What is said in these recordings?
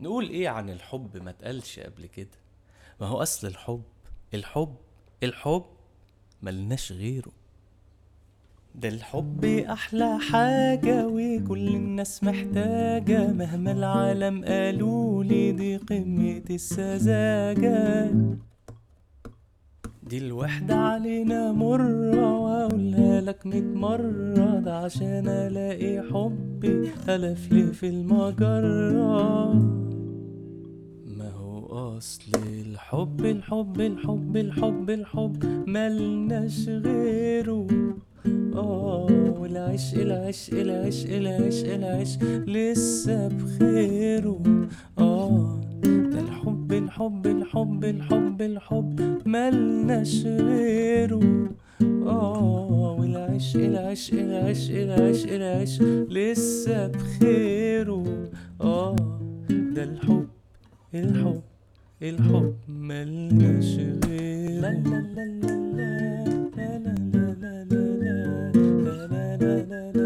نقول ايه عن الحب ما تقالش قبل كده ما هو اصل الحب الحب الحب ملناش غيره ده الحب احلى حاجة وكل الناس محتاجة مهما العالم قالوا لي دي قمة السذاجة دي الوحدة علينا مرة واقولها لك ميت مرة ده عشان الاقي حبي الفلف في المجرة ما هو اصل الحب الحب الحب الحب الحب ملناش غيره اه والعشق العشق العشق العشق العشق لسه بخيره اه ده الحب الحب الحب الحب الحب ملناش غيره اه والعشق العشق العشق العشق العشق لسه بخيره اه ده الحب الحب الحب ملناش غيره لا لا لا لا لا لا لا لا لا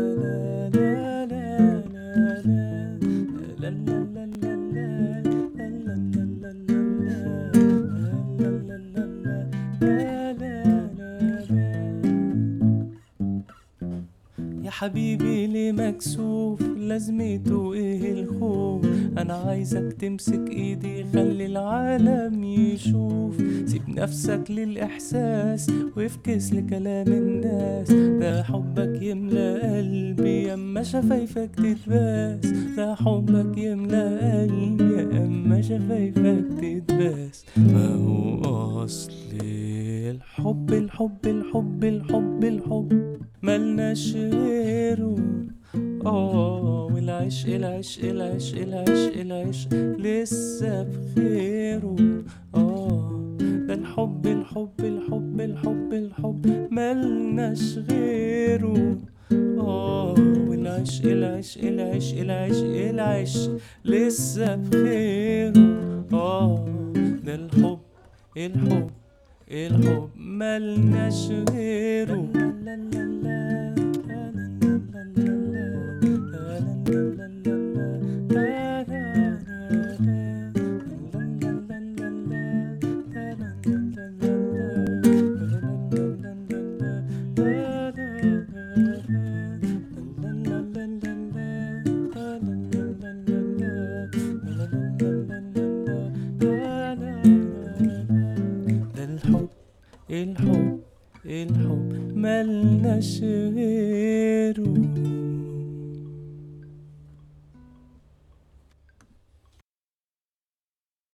يا حبيبي ليه مكسوف لازمته ايه الخوف انا عايزك تمسك ايدي خلي العالم يشوف سيب نفسك للاحساس وافكس لكلام الناس ده حبك يملى قلبي اما شفايفك تتباس ده حبك يملى قلبي اما شفايفك تتباس ما هو اصل الحب الحب الحب الحب الحب ملناش غيره اه والعشق العشق العشق العشق العشق لسه بخيره اه ده الحب الحب الحب الحب الحب ملناش غيره اه والعشق العشق العشق العشق العشق لسه بخيره اه ده الحب الحب الحب ملناش غيره ده الحب الحب الحب ملناش